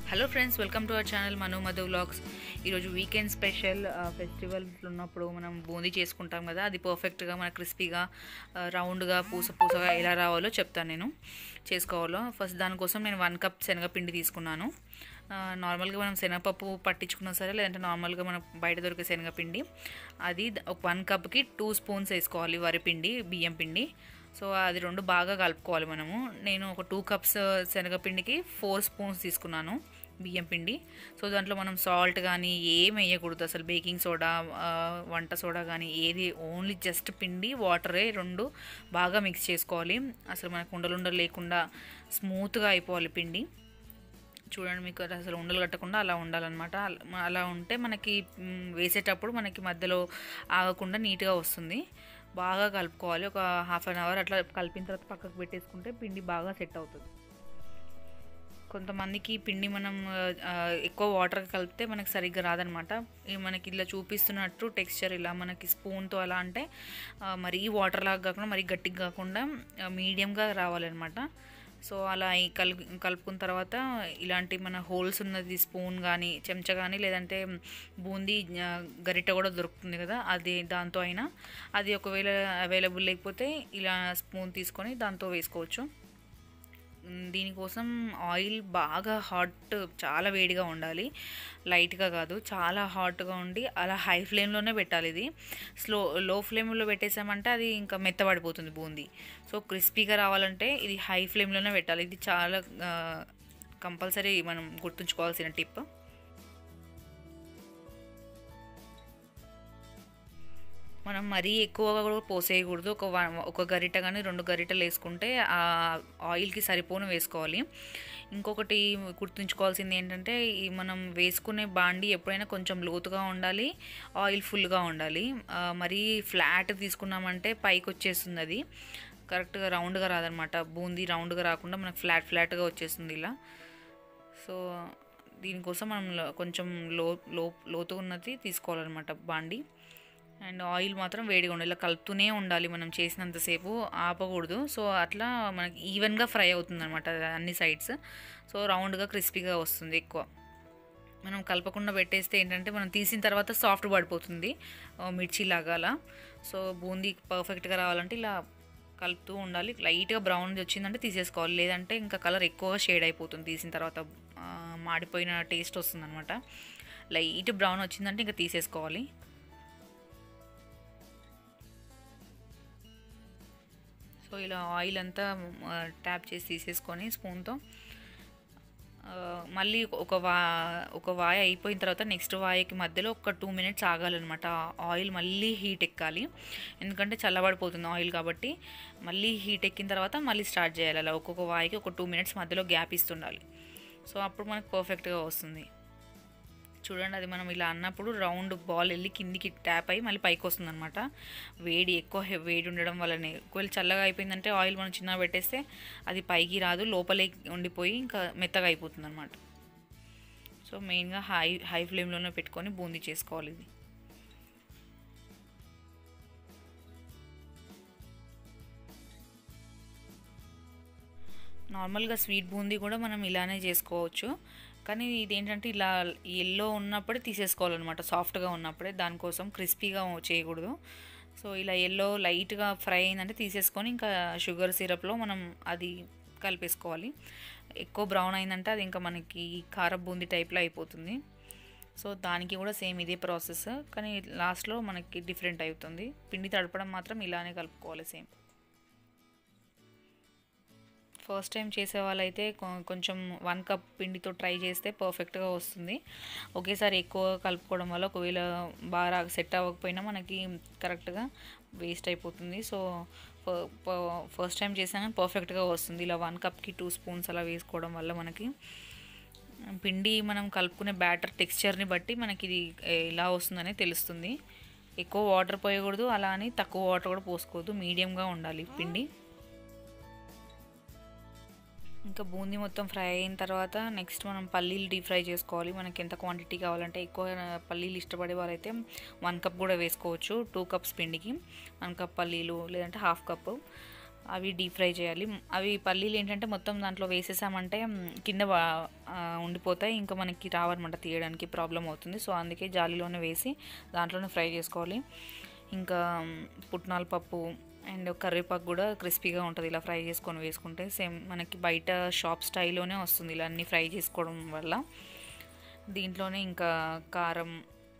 Hello friends welcome to our channel Manu Madhu vlogs ఈరోజు weekend special festivals ఉన్నప్పుడు మనం బూందీ చేసుకుంటాం కదా అది పర్ఫెక్ట్గా మన క్రిస్పీగా రౌండ్గా పూస పూసగా ఎలా రావాలో చెప్తాను నేను చేసుకోవాలో ఫస్ట్ దానికోసం నేను వన్ కప్ శనగపిండి తీసుకున్నాను నార్మల్గా మనం శనగపప్పు పట్టించుకున్నా సరే లేదంటే నార్మల్గా మనకు బయట దొరికే శనగపిండి అది ఒక వన్ కప్కి టూ స్పూన్స్ వేసుకోవాలి వరిపిండి బియ్యం పిండి సో అది రెండు బాగా కలుపుకోవాలి మనము నేను ఒక టూ కప్స్ శనగపిండికి ఫోర్ స్పూన్స్ తీసుకున్నాను బియ్యం పిండి సో దాంట్లో మనం సాల్ట్ కానీ ఏం వేయకూడదు అసలు బేకింగ్ సోడా వంట సోడా కానీ ఏది ఓన్లీ జస్ట్ పిండి వాటరే రెండు బాగా మిక్స్ చేసుకోవాలి అసలు మనకు ఉండలుండలు లేకుండా స్మూత్గా అయిపోవాలి పిండి చూడండి మీకు అసలు ఉండలు కట్టకుండా అలా ఉండాలన్నమాట అలా ఉంటే మనకి వేసేటప్పుడు మనకి మధ్యలో ఆగకుండా నీట్గా వస్తుంది బాగా కలుపుకోవాలి ఒక హాఫ్ అన్ అవర్ అట్లా కలిపిన తర్వాత పక్కకు పెట్టేసుకుంటే పిండి బాగా సెట్ అవుతుంది కొంతమందికి పిండి మనం ఎక్కువ వాటర్ కలిపితే మనకి సరిగ్గా రాదనమాట మనకి ఇలా చూపిస్తున్నట్టు టెక్స్చర్ ఇలా మనకి స్పూన్తో అలా అంటే మరీ వాటర్ లాగా కాకుండా మరీ గట్టిగా కాకుండా మీడియంగా రావాలన్నమాట సో అలా కలు కలుపుకున్న తర్వాత ఇలాంటి మన హోల్స్ ఉన్నది స్పూన్ కానీ చెంచా కానీ లేదంటే బూందీ గరిట కూడా దొరుకుతుంది కదా అది దాంతో అయినా అది ఒకవేళ అవైలబుల్ లేకపోతే ఇలా స్పూన్ తీసుకొని దాంతో వేసుకోవచ్చు దీనికోసం ఆయిల్ బాగా హాట్ చాలా వేడిగా ఉండాలి లైట్గా కాదు చాలా హాట్గా ఉండి అలా హై ఫ్లేమ్లోనే పెట్టాలి ఇది స్లో లో ఫ్లేమ్లో పెట్టేసామంటే అది ఇంకా మెత్తబడిపోతుంది బూందీ సో క్రిస్పీగా రావాలంటే ఇది హై ఫ్లేమ్లోనే పెట్టాలి ఇది చాలా కంపల్సరీ మనం గుర్తుంచుకోవాల్సిన టిప్ మనం మరీ ఎక్కువగా కూడా పోసేయకూడదు ఒక ఒక గరిట కానీ రెండు గరిటలు వేసుకుంటే ఆ ఆయిల్కి సరిపోను వేసుకోవాలి ఇంకొకటి గుర్తుంచుకోవాల్సింది ఏంటంటే ఈ మనం వేసుకునే బాండి ఎప్పుడైనా కొంచెం లోతుగా ఉండాలి ఆయిల్ ఫుల్గా ఉండాలి మరీ ఫ్లాట్ తీసుకున్నామంటే పైకి వచ్చేస్తుంది అది కరెక్ట్గా రౌండ్గా రాదనమాట బూందీ రౌండ్గా రాకుండా మనకు ఫ్లాట్ ఫ్లాట్గా వచ్చేస్తుంది ఇలా సో దీనికోసం మనం కొంచెం లో లో లోతు ఉన్నది తీసుకోవాలన్నమాట బాండి అండ్ ఆయిల్ మాత్రం వేడిగా ఉండాలి ఇలా కలుపుతూనే ఉండాలి మనం చేసినంతసేపు ఆపకూడదు సో అట్లా మనకి ఈవెన్గా ఫ్రై అవుతుంది అనమాట అన్ని సైడ్స్ సో రౌండ్గా క్రిస్పీగా వస్తుంది ఎక్కువ మనం కలపకుండా పెట్టేస్తే ఏంటంటే మనం తీసిన తర్వాత సాఫ్ట్ పడిపోతుంది మిర్చి లాగా అలా సో బూందీ పర్ఫెక్ట్గా రావాలంటే ఇలా కలుపుతూ ఉండాలి లైట్గా బ్రౌన్ వచ్చిందంటే తీసేసుకోవాలి లేదంటే ఇంకా కలర్ ఎక్కువగా షేడ్ అయిపోతుంది తీసిన తర్వాత మాడిపోయిన టేస్ట్ వస్తుంది అనమాట లైట్ బ్రౌన్ వచ్చిందంటే ఇంకా తీసేసుకోవాలి సో ఇలా ఆయిల్ అంతా ట్యాప్ చేసి తీసేసుకొని స్పూన్తో మళ్ళీ ఒక వా ఒక వాయ అయిపోయిన తర్వాత నెక్స్ట్ వాయకి మధ్యలో ఒక టూ మినిట్స్ ఆగాలన్నమాట ఆయిల్ మళ్ళీ హీట్ ఎక్కాలి ఎందుకంటే చల్లబడిపోతుంది ఆయిల్ కాబట్టి మళ్ళీ హీట్ ఎక్కిన తర్వాత మళ్ళీ స్టార్ట్ చేయాలి అలా ఒక్కొక్క వాయకి ఒక టూ మినిట్స్ మధ్యలో గ్యాప్ ఇస్తుండాలి సో అప్పుడు మనకు పర్ఫెక్ట్గా వస్తుంది చూడండి అది మనం ఇలా అన్నప్పుడు రౌండ్ బాల్ వెళ్ళి కిందికి ట్యాప్ అయ్యి మళ్ళీ పైకి వస్తుంది అనమాట వేడి ఎక్కువ వేడి ఉండడం వల్లనే ఒకవేళ చల్లగా అయిపోయిందంటే ఆయిల్ మనం చిన్నగా పెట్టేస్తే అది పైకి రాదు లోపలే ఉండిపోయి ఇంకా మెత్తగా అయిపోతుంది అనమాట సో మెయిన్గా హై హై ఫ్లేమ్లోనే పెట్టుకొని బూందీ చేసుకోవాలి ఇది నార్మల్గా స్వీట్ బూందీ కూడా మనం ఇలానే చేసుకోవచ్చు కానీ ఇదేంటంటే ఇలా ఎల్లో ఉన్నప్పుడే తీసేసుకోవాలన్నమాట సాఫ్ట్గా ఉన్నప్పుడే దానికోసం క్రిస్పీగా చేయకూడదు సో ఇలా ఎల్లో లైట్గా ఫ్రై అయిందంటే తీసేసుకొని ఇంకా షుగర్ సిరప్లో మనం అది కలిపేసుకోవాలి ఎక్కువ బ్రౌన్ అయిందంటే అది ఇంకా మనకి కార బూందీ టైప్లో అయిపోతుంది సో దానికి కూడా సేమ్ ఇదే ప్రాసెస్ కానీ లాస్ట్లో మనకి డిఫరెంట్ అవుతుంది పిండి తడపడం మాత్రం ఇలానే కలుపుకోవాలి సేమ్ ఫస్ట్ టైం చేసే వాళ్ళైతే కొంచెం వన్ కప్ పిండితో ట్రై చేస్తే పర్ఫెక్ట్గా వస్తుంది ఒకేసారి ఎక్కువ కలుపుకోవడం వల్ల ఒకవేళ బాగా సెట్ అవ్వకపోయినా మనకి కరెక్ట్గా వేస్ట్ అయిపోతుంది సో ఫస్ట్ టైం చేసాక పర్ఫెక్ట్గా వస్తుంది ఇలా వన్ కప్కి టూ స్పూన్స్ అలా వేసుకోవడం వల్ల మనకి పిండి మనం కలుపుకునే బ్యాటర్ టెక్స్చర్ని బట్టి మనకి ఇది ఎలా వస్తుందనే తెలుస్తుంది ఎక్కువ వాటర్ పోయకూడదు అలా అని తక్కువ వాటర్ కూడా పోసుకోవద్దు మీడియంగా ఉండాలి పిండి ఇంకా బూందీ మొత్తం ఫ్రై అయిన తర్వాత నెక్స్ట్ మనం పల్లీలు డీప్ ఫ్రై చేసుకోవాలి మనకి ఎంత క్వాంటిటీ కావాలంటే ఎక్కువ పల్లీలు ఇష్టపడే వాళ్ళైతే వన్ కప్ కూడా వేసుకోవచ్చు టూ కప్స్ పిండికి వన్ కప్ పల్లీలు లేదంటే హాఫ్ కప్ అవి డీప్ ఫ్రై చేయాలి అవి పల్లీలు ఏంటంటే మొత్తం దాంట్లో వేసేసామంటే మ్, కింద వా- ఆ, ఉండిపోతాయి ఇంకా మనకి రావన్నమాట తీయడానికి ప్రాబ్లం అవుతుంది సో అందుకే జాలీలోనే వేసి దాంట్లోనే ఫ్రై చేసుకోవాలి ఇంకా మ్, పుట్నాల పప్పు అండ్ కరివేపాకు కూడా క్రిస్పీగా ఉంటుంది ఇలా ఫ్రై చేసుకొని వేసుకుంటే సేమ్ మనకి బయట షాప్ స్టైల్లోనే వస్తుంది ఇలా అన్నీ ఫ్రై చేసుకోవడం వల్ల దీంట్లోనే ఇంకా కారం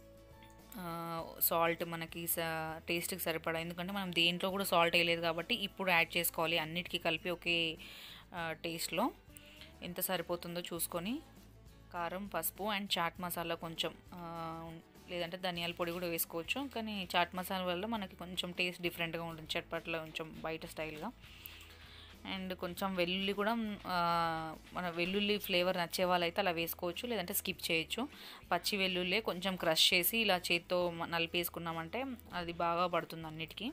సాల్ట్ మనకి స టేస్ట్కి సరిపడా ఎందుకంటే మనం దేంట్లో కూడా సాల్ట్ వేయలేదు కాబట్టి ఇప్పుడు యాడ్ చేసుకోవాలి అన్నిటికీ కలిపి ఒకే టేస్ట్లో ఎంత సరిపోతుందో చూసుకొని కారం పసుపు అండ్ చాట్ మసాలా కొంచెం ఆ, లేదంటే ధనియాల పొడి కూడా వేసుకోవచ్చు కానీ చాట్ మసాలా వల్ల మనకి కొంచెం టేస్ట్ డిఫరెంట్గా ఉంటుంది చట్పట్లో కొంచెం బయట స్టైల్గా అండ్ కొంచెం వెల్లుల్లి కూడా ఆ, మన వెల్లుల్లి ఫ్లేవర్ నచ్చే వాళ్ళైతే అలా వేసుకోవచ్చు లేదంటే స్కిప్ చేయొచ్చు పచ్చి వెల్లుల్లి కొంచెం క్రష్ చేసి ఇలా చేత్తో మ- నలిపేసుకున్నామంటే అది బాగా పడుతుంది అన్నిటికీ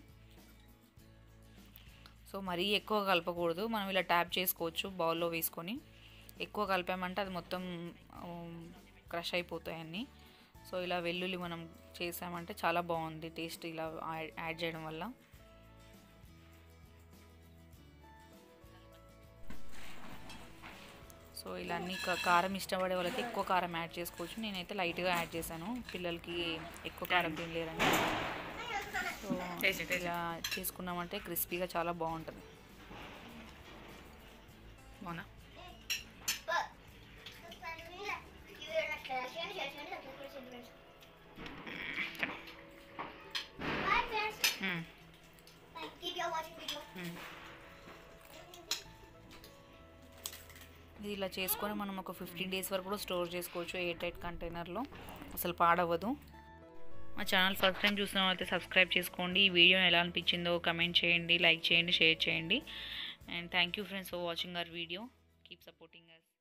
సో మరీ ఎక్కువ కలపకూడదు మనం ఇలా ట్యాప్ చేసుకోవచ్చు బౌల్లో వేసుకొని ఎక్కువ కలిపామంటే అది మొత్తం క్రష్ అయిపోతాయి అన్నీ సో ఇలా వెల్లుల్లి మనం చేసామంటే చాలా బాగుంది టేస్ట్ ఇలా యాడ్- యాడ్ చేయడం వల్ల సో ఇలా అన్ని కా- కారం ఇష్టపడే వాళ్ళకి ఎక్కువ కారం యాడ్ చేసుకోవచ్చు నేనైతే లైట్గా యాడ్ చేశాను పిల్లలకి ఎక్కువ కారం తినలేరని so Taste it, taste it. ఇలా చేసుకున్నామంటే క్రిస్పీగా చాలా బాగుంటుంది బాగుందా మ్మ్. మ్మ్. ఇది ఇలా చేసుకొని మనం ఒక ఫిఫ్టీన్ డేస్ వరకు కూడా స్టోర్ చేసుకోవచ్చు ఎయిర్ టైట్ కంటైనర్లో అసలు పాడవదు మా ఛానల్ ఫస్ట్ టైం చూసిన అయితే సబ్స్క్రైబ్ చేసుకోండి ఈ వీడియో ఎలా అనిపించిందో కమెంట్ చేయండి లైక్ చేయండి షేర్ చేయండి and thank you friends for watching our video keep supporting us